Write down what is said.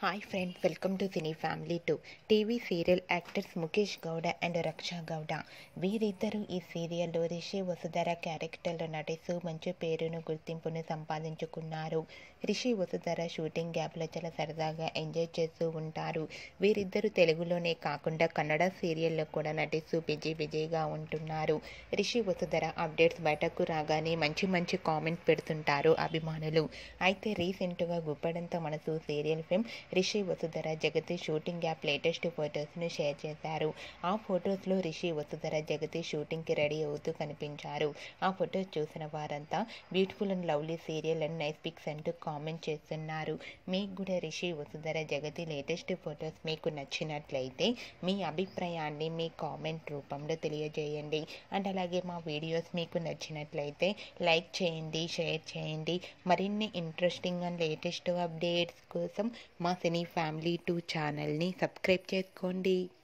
hi friends welcome to cine family two TV serial actors Mukesh Gowda and Raksha Gowda వీరిద్దరూ ఈ సీరియల్లో రిషి వసుధర క్యారెక్టర్లో నటిస్తూ మంచి పేరును గుర్తింపును సంపాదించుకున్నారు రిషి వసుధర షూటింగ్ గ్యాప్లో చాలా సరదాగా ఎంజాయ్ చేస్తూ ఉంటారు వీరిద్దరూ తెలుగులోనే కాకుండా కన్నడ సీరియల్లో కూడా నటిస్తూ బిజీ బిజీగా ఉంటున్నారు రిషి వసుధర అప్డేట్స్ బయటకు రాగానే మంచి మంచి కామెంట్ పెడుతుంటారు అభిమానులు అయితే రీసెంట్గా గుప్పడంతో మనసు serial film Rishi Vasudhara Jagathi shooting యాప్ లేటెస్ట్ ఫొటోస్ను షేర్ చేశారు ఆ ఫొటోస్లో రిషి వసుధర జగతి షూటింగ్కి రెడీ అవుతూ కనిపించారు ఆ ఫొటోస్ చూసిన వారంతా beautiful and lovely serial and nice pics అంటూ కామెంట్ చేస్తున్నారు మీకు కూడా రిషి వసుధర జగతి లేటెస్ట్ ఫొటోస్ మీకు నచ్చినట్లయితే మీ అభిప్రాయాన్ని మీ కామెంట్ రూపంలో తెలియజేయండి అండ్ అలాగే మా వీడియోస్ మీకు నచ్చినట్లయితే లైక్ చేయండి షేర్ చేయండి మరిన్ని ఇంట్రెస్టింగ్ అండ్ లేటెస్ట్ అప్డేట్స్ కోసం మా సినీ ఫ్యామిలీ టూ ఛానల్ని సబ్స్క్రైబ్ చేసుకోండి